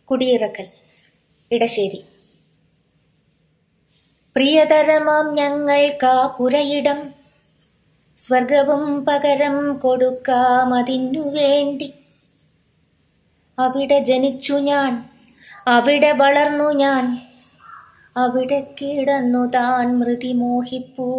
കുടിയിറക്കൽ ഇടശ്ശേരി പ്രിയതരമാം ഞങ്ങൾക്കാ പുരയിടം സ്വർഗവും പകരം കൊടുക്കാമതിനു വേണ്ടി അവിടെ ജനിച്ചു ഞാൻ അവിടെ വളർന്നു ഞാൻ അവിടെ കിടന്നു താൻ മൃതി മോഹിപ്പൂ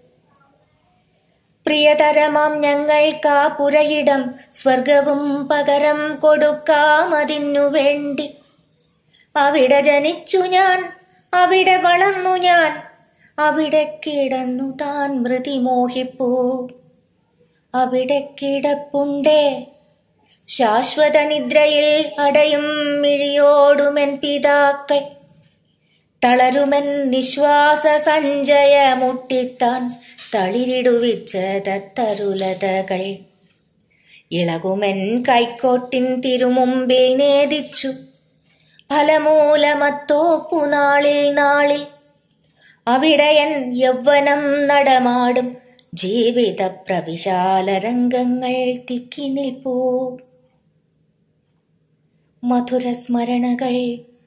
പ്രിയതരമാം ഞങ്ങൾക്കാ പുരയിടം സ്വർഗവും പകരം കൊടുക്കാമതിനു വേണ്ടി അവിടെ ജനിച്ചു ഞാൻ അവിടെ വളർന്നു ഞാൻ അവിടെ കിടന്നു താൻ മൃതി മോഹിപ്പൂ അവിടെ കിടപ്പുണ്ടേ ശാശ്വത നിദ്രയിൽ അടയും മിഴിയോടുമെൻ പിതാക്കൾ തളരുമെൻ നിശ്വാസ സഞ്ചയ മുട്ടിത്താൻ തളിരിടുവിച്ച തത്തരുലതകൾ ഇളകുമെൻ കൈക്കോട്ടിൻ തിരുമുമ്പിൽ നേദിച്ചു ഫലമൂലമത്തോപ്പു നാളിൽ നാളിൽ അവിടയൻ യൗവനം നടമാടും ജീവിത പ്രവിശാല രംഗങ്ങൾ തിക്കി നിൽപ്പൂ മധുര സ്മരണകൾ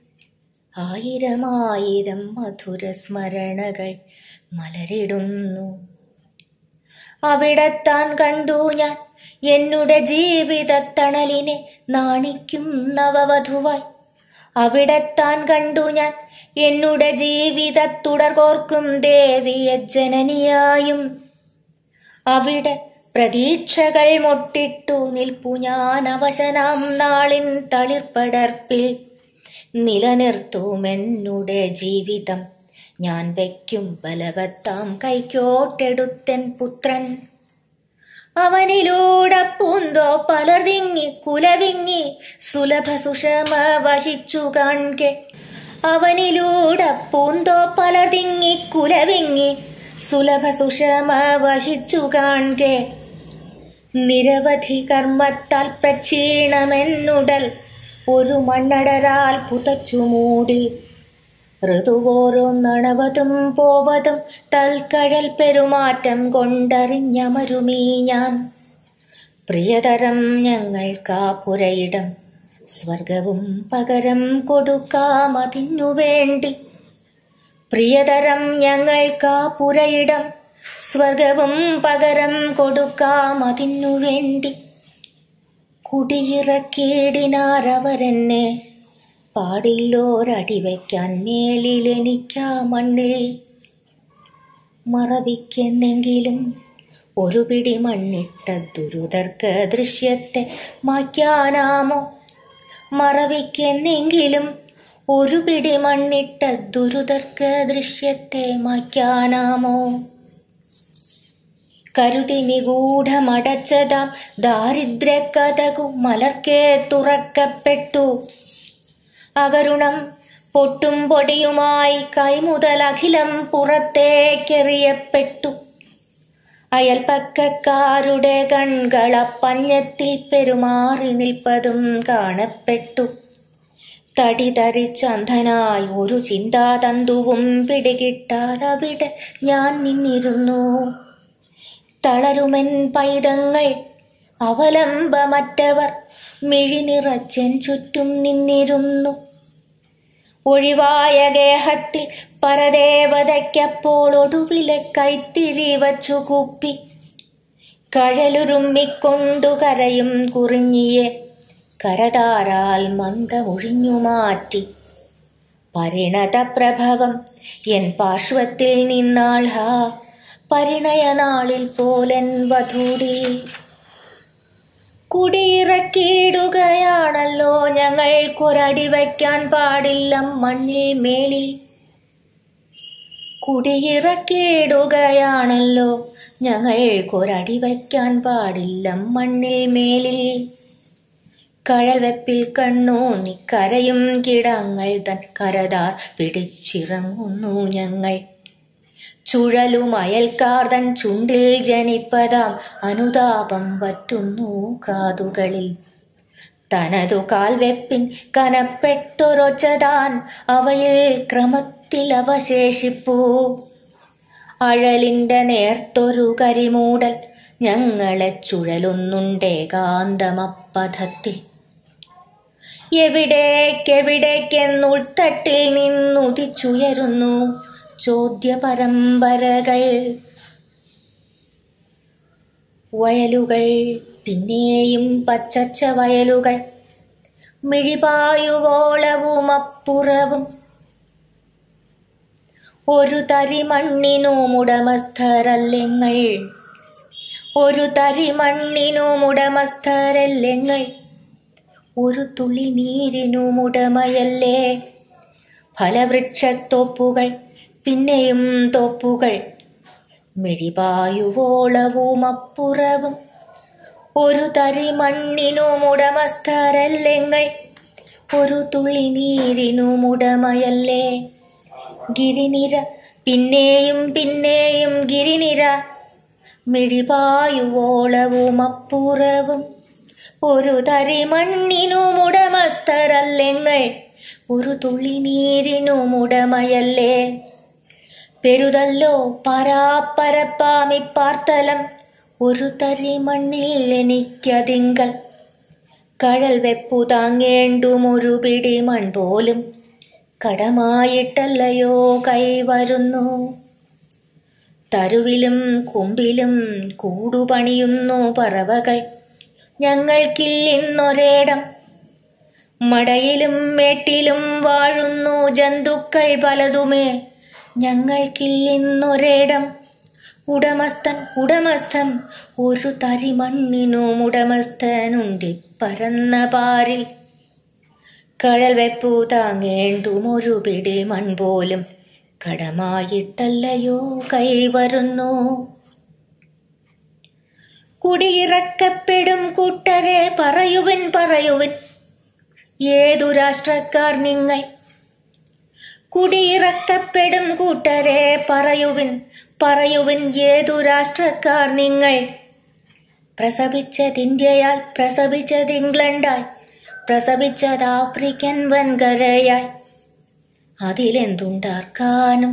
ആയിരമായിരം മധുര സ്മരണകൾ മലരിടുന്നു അവിടത്താൻ കണ്ടു ഞാൻ എന്നുടെ ജീവിത തണലിനെ നാണിക്കും നവവധുവായി അവിടത്താൻ കണ്ടു ഞാൻ എന്നുടെ ജീവിത തുടർകോർക്കും ദേവിയ ജനനിയായും അവിടെ പ്രതീക്ഷകൾ മൊട്ടിട്ടു നിൽപ്പു ഞാൻ അവശനാം നാളിൻ തളിർപ്പടർപ്പിൽ നിലനിർത്തുമെന്നുടെ ജീവിതം ഞാൻ വയ്ക്കും ബലവത്താം കൈക്കോട്ടെടുത്തൻ പുത്രൻ അവനിലൂടെ പൂന്തോ പലർതിങ്ങി കുലവിങ്ങി സുലഭ സുഷമ വഹിച്ചു കാൺകെ അവനിലൂടെ പൂന്തോ പലർതിങ്ങി കുലവിങ്ങി സുലഭ സുഷമ വഹിച്ചു കാൺകെ നിരവധി കർമ്മത്താൽ പ്രക്ഷീണമെന്നുടൽ ഒരു മണ്ണടരാൽ പുതച്ചു മൂടി ഋതുവോരോന്നണവതും പോവതും തൽക്കഴൽ പെരുമാറ്റം കൊണ്ടറിഞ്ഞമരുമീ ഞാൻ പ്രിയതരം ഞങ്ങൾക്കാ പുരയിടം സ്വർഗവും പകരം കൊടുക്കാമതിനു വേണ്ടി പ്രിയതരം ഞങ്ങൾക്കാ പുരയിടം സ്വർഗവും പകരം കൊടുക്കാമതിനു വേണ്ടി കുടിയിറക്കിയിടിനാരവരെന്നെ പാടില്ലോരടി വയ്ക്കാൻ മേലിലെനിക്കാ മണ്ണിൽ മറവിക്കെന്നെങ്കിലും ഒരു പിടി മണ്ണിട്ട ദുരുതർക്ക ദൃശ്യത്തെ മായ്ക്കാനാമോ മറവിക്കെന്നെങ്കിലും ഒരു പിടി മണ്ണിട്ട ദുരുതർക്ക ദൃശ്യത്തെ മായ്ക്കാനാമോ കരുതി നിഗൂഢമടച്ചതാം ദാരിദ്ര്യ കഥകു മലർക്കേ തുറക്കപ്പെട്ടു അകരുണം പൊട്ടും പൊടിയുമായി കൈമുതൽ അഖിലം പുറത്തേക്കെറിയപ്പെട്ടു അയൽപ്പക്കക്കാരുടെ കൺകളപ്പഞ്ഞത്തിൽ പെരുമാറി നിൽപ്പതും കാണപ്പെട്ടു തടി തരിച്ചന്ധനായി ഒരു ചിന്താതന്തുവും പിടികിട്ടാതവിടെ ഞാൻ നിന്നിരുന്നു തളരുമെൻ പൈതങ്ങൾ അവലംബമറ്റവർ മിഴിനിറച്ചൻ ചുറ്റും നിന്നിരുന്നു ഒഴിവായ ഗേഹത്തിൽ പരദേവതയ്ക്കപ്പോൾ ഒടുവിലെ കൈത്തിരി വച്ചു കുപ്പി കഴലുരുമ്മിക്കൊണ്ടു കരയും കുറിഞ്ഞിയെ കരതാരാൽ മന്ദമൊഴിഞ്ഞു മാറ്റി പരിണത പ്രഭവം എൻ പാർശ്വത്തിൽ നിന്നാൾ ഹാ പരിണയനാളിൽ പോലൻ വധൂടി കുടിയിറക്കിയിടുകയാണല്ലോ ഞങ്ങൾക്കൊരടി വയ്ക്കാൻ പാടില്ല മണ്ണിൽ മേലിൽ കുടിയിറക്കിയിടുകയാണല്ലോ ഞങ്ങൾക്കൊരടി വയ്ക്കാൻ പാടില്ല മണ്ണിൽ മേലിൽ കഴൽ വെപ്പിൽ കണ്ണൂന്നി കരയും കിടങ്ങൾ തൻ കരതാർ പിടിച്ചിറങ്ങുന്നു ഞങ്ങൾ ചുഴലും അയൽക്കാർ തൻ ചുണ്ടിൽ ജനിപ്പതാം അനുതാപം പറ്റുന്നു കാതുകളിൽ തനതു കാൽവെപ്പിൻ കനപ്പെട്ടൊരൊച്ചതാൻ അവയിൽ ക്രമത്തിൽ അവശേഷിപ്പൂ അഴലിന്റെ നേർത്തൊരു കരിമൂടൽ ഞങ്ങളെ ചുഴലുന്നുണ്ടേകാന്തമപ്പഥത്തിൽ എവിടേക്കെവിടേക്കെന്നുൾത്തട്ടിൽ നിന്നുദിച്ചുയരുന്നു ചോദ്യ പരമ്പരകൾ വയലുകൾ പിന്നെയും പച്ചച്ച വയലുകൾ മിഴിപായുവോളവും അപ്പുറവും ഒരു തരി മണ്ണിനുമുടമസ്ഥരല്ലെങ്ങൾ ഒരു തരി മണ്ണിനുമുടമസ്ഥരല്ലെങ്ങൾ ഒരു തുള്ളി നീരിനുമുടമയല്ലേ ഫലവൃക്ഷത്തോപ്പുകൾ പിന്നെയും തോപ്പുകൾ മിഴിപായുവോളവും അപ്പുറവും ഒരു തരി മണ്ണിനുമുടമസ്ഥരല്ലെങ്ങൾ ഒരു തുള്ളി നീരിനുമുടമയല്ലേ ഗിരിനിര പിന്നെയും പിന്നെയും ഗിരിനിര മിഴിപായുവോളവും അപ്പുറവും ഒരു തരി മണ്ണിനുമുടമസ്ഥരല്ലെങ്ങൾ ഒരു തുള്ളി നീരിനുമുടമയല്ലേ പെരുതല്ലോ പരാപ്പരപ്പാമി പാർത്തലം ഒരു തരി മണ്ണിൽ എനിക്കതിങ്കൽ കഴൽ വെപ്പു താങ്ങേണ്ടുമൊരു പിടി മൺ പോലും കടമായിട്ടല്ലയോ കൈവരുന്നു തരുവിലും കുമ്പിലും കൂടുപണിയുന്നു പറവകൾ ഞങ്ങൾക്കില്ലിന്നൊരേടം മടയിലും മേട്ടിലും വാഴുന്നു ജന്തുക്കൾ പലതുമേ ഞങ്ങൾക്കില്ലിന്നൊരേടം ഉടമസ്ഥൻ ഉടമസ്ഥൻ ഒരു തരി മണ്ണിനും ഉടമസ്ഥനുണ്ടി പരന്ന പാരിൽ കഴൽ വെപ്പു താങ്ങേണ്ടുമൊരു പിടി മൺ പോലും കടമായിട്ടല്ലയോ കൈവരുന്നു കുടിയിറക്കപ്പെടും കൂട്ടരെ പറയുവിൻ പറയുവിൻ ഏതു രാഷ്ട്രക്കാർ നിങ്ങൾ കുടിയിറക്കപ്പെടും കൂട്ടരെ പറയുവിൻ പറയുവിൻ ഏതു രാഷ്ട്രക്കാർ നിങ്ങൾ പ്രസവിച്ചത് ഇന്ത്യയാൽ പ്രസവിച്ചത് ഇംഗ്ലണ്ടായി പ്രസവിച്ചത് ആഫ്രിക്കൻ വൻകരയായി അതിലെന്തുണ്ടാർക്കാനും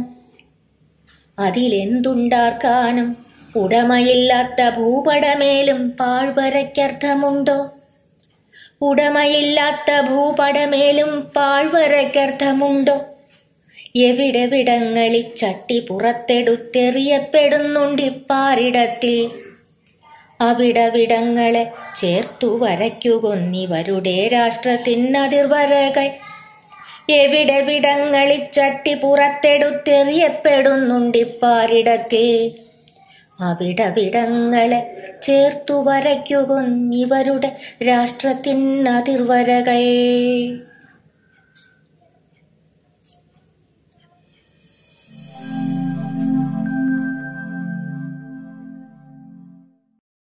അതിലെന്തുണ്ടാർക്കാനും ഉടമയില്ലാത്ത ഭൂപടമേലും പാഴ്വരയ്ക്കർത്ഥമുണ്ടോ ഉടമയില്ലാത്ത ഭൂപടമേലും പാഴ്വരയ്ക്കർത്ഥമുണ്ടോ എവിടെവിടങ്ങളിൽ ചട്ടി പുറത്തെടുത്തെറിയപ്പെടുന്നുണ്ടിപ്പാരിടത്തിൽ അവിടവിടങ്ങളെ ചേർത്തു വരയ്ക്കുകൊന്നിവരുടെ രാഷ്ട്രത്തിനതിർവരകൾ എവിടെവിടങ്ങളിൽ ചട്ടി പുറത്തെടുത്തെറിയപ്പെടുന്നുണ്ടിപ്പാരിടത്തിൽ അവിടവിടങ്ങളെ ചേർത്തു വരയ്ക്കുകൊന്നിവരുടെ രാഷ്ട്രത്തിനതിർവരകൾ